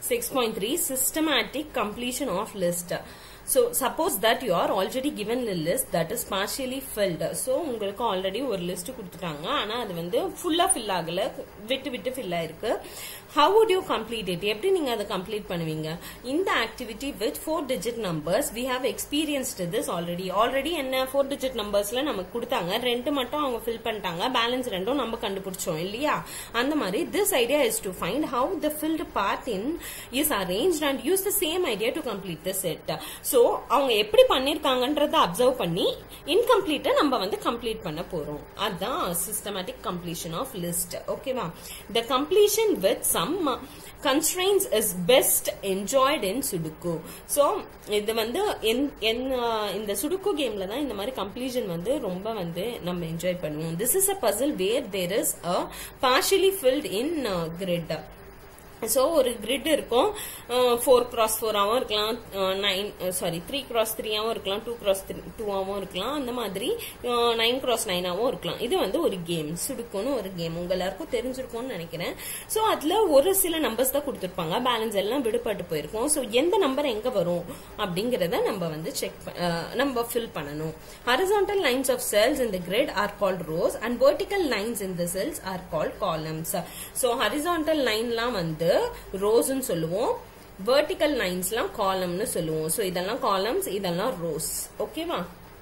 Six point three systematic completion of list so suppose that you are already given list that is partially filled so உங்களுக்கு already ஒரு list கொடுத்துட்டாங்க ஆனால் அது வந்து ஃபுல்லாக fill ஆகல விட்டு விட்டு ஃபில் ஆயிருக்கு how would you complete it எப்படி நீங்கள் அதை கம்ப்ளீட் பண்ணுவீங்க இந்த activity with four digit numbers we have experienced this already already என்ன ஃபோர் டிஜிட் நம்பர்ஸ்ல நமக்கு கொடுத்தாங்க ரெண்டு மட்டும் அவங்க ஃபில் பண்ணிட்டாங்க பேலன்ஸ் ரெண்டும் நம்ம கண்டுபிடிச்சோம் இல்லையா அந்த மாதிரி this idea is to find how the filled part in is arrange and use the same idea to complete the set so அவங்க எப்படி பண்ணிருக்காங்கன்றத அப்சர்வ் பண்ணி இன்கம்ப்ளீட்டை நம்ம வந்து கம்ப்ளீட் பண்ண போறோம் அதுதான் சிஸ்டமேட்டிக் கம்ப்ளீஷன் ஆஃப் லிஸ்ட் ஓகேவா the completion with some constraints is best enjoyed in sudoku so இது வந்து இந்த சுடுக்கு கேம்ல தான் இந்த மாதிரி கம்ப்ளீஷன் வந்து ரொம்ப வந்து நம்ம என்ஜாய் பண்ணுவோம் this is a puzzle where there is a partially filled in grid so ஒரு கிரிட் இருக்கும் ஃபோர் கிராஸ் ஃபோராகவும் இருக்கலாம் நைன் சாரி த்ரீ கிராஸ் த்ரீயாகவும் இருக்கலாம் டூ கிராஸ் டூவாகவும் இருக்கலாம் அந்த மாதிரி நைன் கிராஸ் நைனாகவும் இருக்கலாம் இது வந்து ஒரு கேம் சுடுக்குன்னு ஒரு கேம் உங்க எல்லாருக்கும் தெரிஞ்சிருக்கும்னு நினைக்கிறேன் ஸோ அதில் ஒரு சில நம்பர்ஸ் தான் கொடுத்துருப்பாங்க பேலன்ஸ் எல்லாம் விடுபட்டு போயிருக்கும் ஸோ எந்த நம்பர் எங்கே வரும் அப்படிங்கிறத நம்ம வந்து செக் நம்ம ஃபில் பண்ணணும் horizontal lines of cells in the grid are called rows and vertical lines in the cells are called columns so horizontal lineலாம் வந்து ரோஸ்னு சொல்லுவோம் vertical linesலாம் காலம்னு சொல்லுவோம் so இதெல்லாம் காலம்ஸ் இதெல்லாம் ரோஸ் ஓகேவா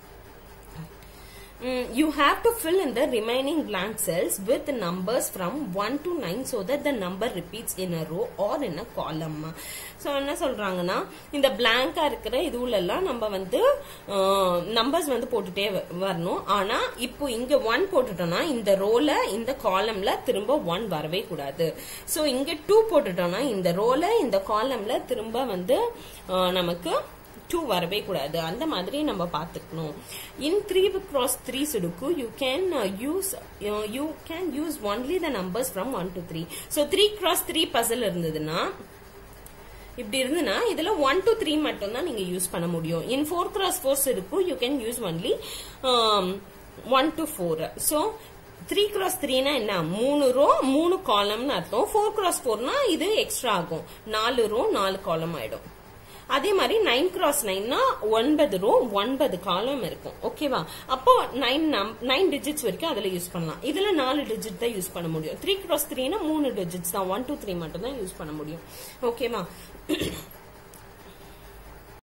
Mm, you have to fill in the remaining blank cells with numbers from 1 to 9 so that the number repeats in a row or in a column. So என்ன சொல்றாங்கன்னா இந்த பிளாங்கா இருக்கிற இதுலெல்லாம் நம்ம வந்து நம்பர்ஸ் வந்து போட்டுட்டே வரணும் ஆனா இப்போ இங்க ஒன் போட்டுட்டோம்னா இந்த ரோல இந்த காலம்ல திரும்ப ஒன் வரவே கூடாது ஸோ இங்க டூ போட்டுட்டோம்னா இந்த ரோல இந்த காலம்ல திரும்ப வந்து நமக்கு டூ வரவே கூடாது அந்த மாதிரி நம்ம பார்த்துக்கணும் in three cross three sudoku you can use you can use only the numbers from one to three so three cross three puzzle இருந்ததுன்னா இப்படி இருந்துன்னா இதுல ஒன் டு த்ரீ மட்டும் தான் நீங்க யூஸ் பண்ண முடியும் இன் ஃபோர் கிராஸ் ஃபோர்ஸ் இருக்கும் you can use only one to four so three cross த்ரீனா என்ன மூணு ரோ மூணு காலம்னு அர்த்தம் ஃபோர் கிராஸ் ஃபோர்னா இது எக்ஸ்ட்ரா ஆகும் நாலு ரோ நாலு காலம் ஆயிடும் அதே மாதிரி நைன் கிராஸ் நைன்னா ஒன்பது ரோ ஒன்பது காலம் இருக்கும் ஓகேவா அப்போ நைன் நைன் டிஜிட்ஸ் வரைக்கும் அதுல யூஸ் பண்ணலாம் இதுல நாலு டிஜிட் தான் யூஸ் பண்ண முடியும் த்ரீ கிராஸ் த்ரீனா மூணு டிஜிட்ஸ் தான் ஒன் டூ த்ரீ மட்டும் தான் யூஸ் பண்ண முடியும் ஓகேவா